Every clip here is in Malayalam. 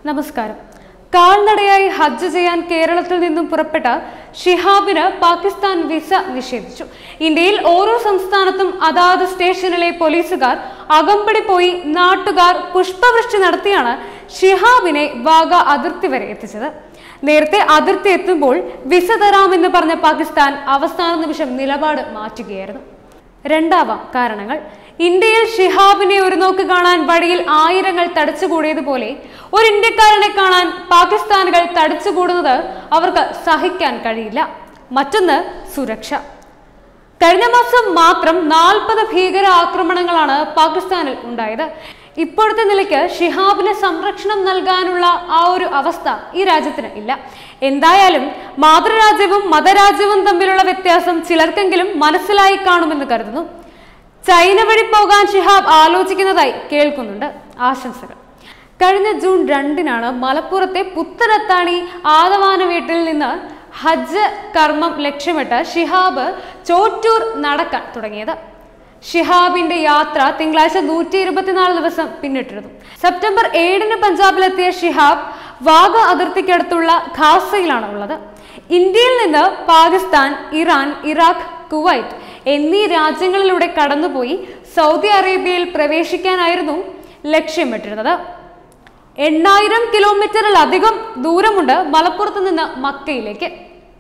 നമസ്കാരം കാൽനടയായി ഹജ്ജ് ചെയ്യാൻ കേരളത്തിൽ നിന്നും പുറപ്പെട്ട ഷിഹാബിന് പാകിസ്ഥാൻ വിസ നിഷേധിച്ചു ഇന്ത്യയിൽ ഓരോ സംസ്ഥാനത്തും അതാത് സ്റ്റേഷനിലെ പോലീസുകാർ അകമ്പടി പോയി നാട്ടുകാർ പുഷ്പവൃഷ്ടി നടത്തിയാണ് ഷിഹാബിനെ വാഗ അതിർത്തി വരെ എത്തിച്ചത് നേരത്തെ അതിർത്തി എത്തുമ്പോൾ വിസ തരാമെന്ന് പറഞ്ഞ പാകിസ്ഥാൻ അവസാന നിമിഷം നിലപാട് മാറ്റുകയായിരുന്നു രണ്ടാവാം കാരണങ്ങൾ ഇന്ത്യയിൽ ഷിഹാബിനെ ഒരു നോക്ക് കാണാൻ വഴിയിൽ ആയിരങ്ങൾ തടിച്ചുകൂടിയതുപോലെ ഒരു ഇന്ത്യക്കാരനെ കാണാൻ പാകിസ്ഥാനുകൾ തടിച്ചുകൂടുന്നത് അവർക്ക് സഹിക്കാൻ കഴിയില്ല മറ്റൊന്ന് സുരക്ഷ കഴിഞ്ഞ മാസം മാത്രം നാൽപ്പത് ഭീകര ആക്രമണങ്ങളാണ് പാകിസ്ഥാനിൽ ഉണ്ടായത് ഇപ്പോഴത്തെ നിലയ്ക്ക് ഷിഹാബിന് സംരക്ഷണം നൽകാനുള്ള ആ ഒരു അവസ്ഥ ഈ രാജ്യത്തിന് ഇല്ല എന്തായാലും മാതൃരാജ്യവും മതരാജ്യവും തമ്മിലുള്ള വ്യത്യാസം ചിലർക്കെങ്കിലും മനസ്സിലായി കാണുമെന്ന് കരുതുന്നു ചൈന വഴി പോകാൻ ഷിഹാബ് ആലോചിക്കുന്നതായി കേൾക്കുന്നുണ്ട് ആശംസകൾ കഴിഞ്ഞ ജൂൺ രണ്ടിനാണ് മലപ്പുറത്തെ പുത്തനത്താണി ആദവാന വീട്ടിൽ നിന്ന് ഹജ്ജ് കർമ്മം ലക്ഷ്യമിട്ട് ഷിഹാബ് ചോറ്റൂർ നടക്കാൻ തുടങ്ങിയത് ഷിഹാബിന്റെ യാത്ര തിങ്കളാഴ്ച നൂറ്റി ഇരുപത്തിനാല് ദിവസം പിന്നിട്ടിരുന്നു സെപ്റ്റംബർ ഏഴിന് പഞ്ചാബിലെത്തിയ ഷിഹാബ് വാഗ അതിർത്തിക്കടുത്തുള്ള ഖാസയിലാണ് ഉള്ളത് ഇന്ത്യയിൽ നിന്ന് പാകിസ്ഥാൻ ഇറാൻ ഇറാഖ് കുവൈറ്റ് എന്നീ രാജ്യങ്ങളിലൂടെ കടന്നുപോയി സൗദി അറേബ്യയിൽ പ്രവേശിക്കാനായിരുന്നു ലക്ഷ്യമിട്ടിരുന്നത് എണ്ണായിരം കിലോമീറ്ററിലധികം ദൂരമുണ്ട് മലപ്പുറത്ത് നിന്ന് മക്കയിലേക്ക്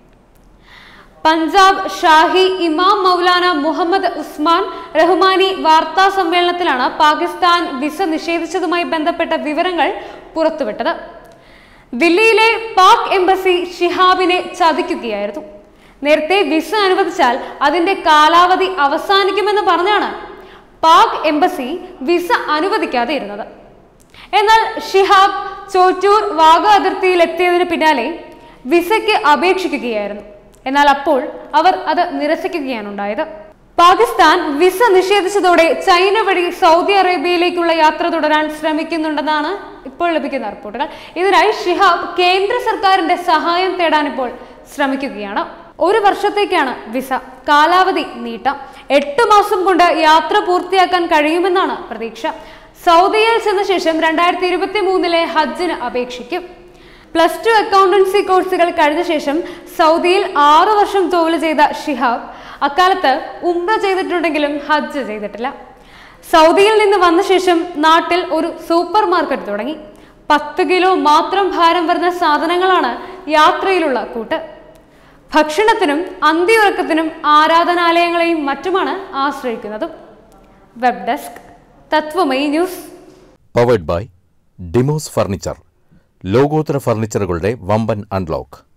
പഞ്ചാബ് ഷാഹി ഇമാം മൗലാന മുഹമ്മദ് ഉസ്മാൻ റഹ്മാനി വാർത്താ സമ്മേളനത്തിലാണ് പാകിസ്ഥാൻ വിസ നിഷേധിച്ചതുമായി ബന്ധപ്പെട്ട വിവരങ്ങൾ പുറത്തുവിട്ടത് ദില്ലിയിലെ പാക് എംബസി ഷിഹാബിനെ ചതിക്കുകയായിരുന്നു നേരത്തെ വിസ അനുവദിച്ചാൽ അതിന്റെ കാലാവധി അവസാനിക്കുമെന്ന് പറഞ്ഞാണ് പാക് എംബസി വിസ അനുവദിക്കാതെ ഇരുന്നത് എന്നാൽ ഷിഹാബ് ചോറ്റൂർ വാഗ അതിർത്തിയിൽ എത്തിയതിന് പിന്നാലെ വിസയ്ക്ക് അപേക്ഷിക്കുകയായിരുന്നു എന്നാൽ അപ്പോൾ അവർ അത് നിരസിക്കുകയാണ് ഉണ്ടായത് പാകിസ്ഥാൻ വിസ നിഷേധിച്ചതോടെ ചൈന വഴി സൗദി അറേബ്യയിലേക്കുള്ള യാത്ര തുടരാൻ ശ്രമിക്കുന്നുണ്ടെന്നാണ് ഇപ്പോൾ ലഭിക്കുന്ന റിപ്പോർട്ടുകൾ ഇതിനായി ഷിഹാബ് കേന്ദ്ര സർക്കാരിന്റെ സഹായം തേടാൻ ഇപ്പോൾ ശ്രമിക്കുകയാണ് ഒരു വർഷത്തേക്കാണ് വിസ കാലാവധി നീട്ടാം എട്ട് മാസം കൊണ്ട് യാത്ര പൂർത്തിയാക്കാൻ കഴിയുമെന്നാണ് പ്രതീക്ഷ സൗദിയിൽ ചെന്ന ശേഷം രണ്ടായിരത്തി ഇരുപത്തി മൂന്നിലെ ഹജ്ജിന് അപേക്ഷിക്കും പ്ലസ് ടു അക്കൗണ്ടൻസി കോഴ്സുകൾ കഴിഞ്ഞ ശേഷം സൗദിയിൽ ആറു വർഷം ജോലി ചെയ്ത ഷിഹാബ് അക്കാലത്ത് ഉംറ ചെയ്തിട്ടുണ്ടെങ്കിലും ഹജ്ജ് ചെയ്തിട്ടില്ല സൗദിയിൽ നിന്ന് വന്ന ശേഷം നാട്ടിൽ ഒരു സൂപ്പർ മാർക്കറ്റ് തുടങ്ങി പത്ത് കിലോ മാത്രം ഭാരം വരുന്ന സാധനങ്ങളാണ് യാത്രയിലുള്ള കൂട്ട് ഭക്ഷണത്തിനും അന്തിയുറക്കത്തിനും ആരാധനാലയങ്ങളെയും മറ്റുമാണ് ആശ്രയിക്കുന്നതും web desk Tatwamayi news powered by Demos furniture ലോകോത്തര ഫർണിച്ചറുകളുടെ വമ്പൻ അൺലോക്ക്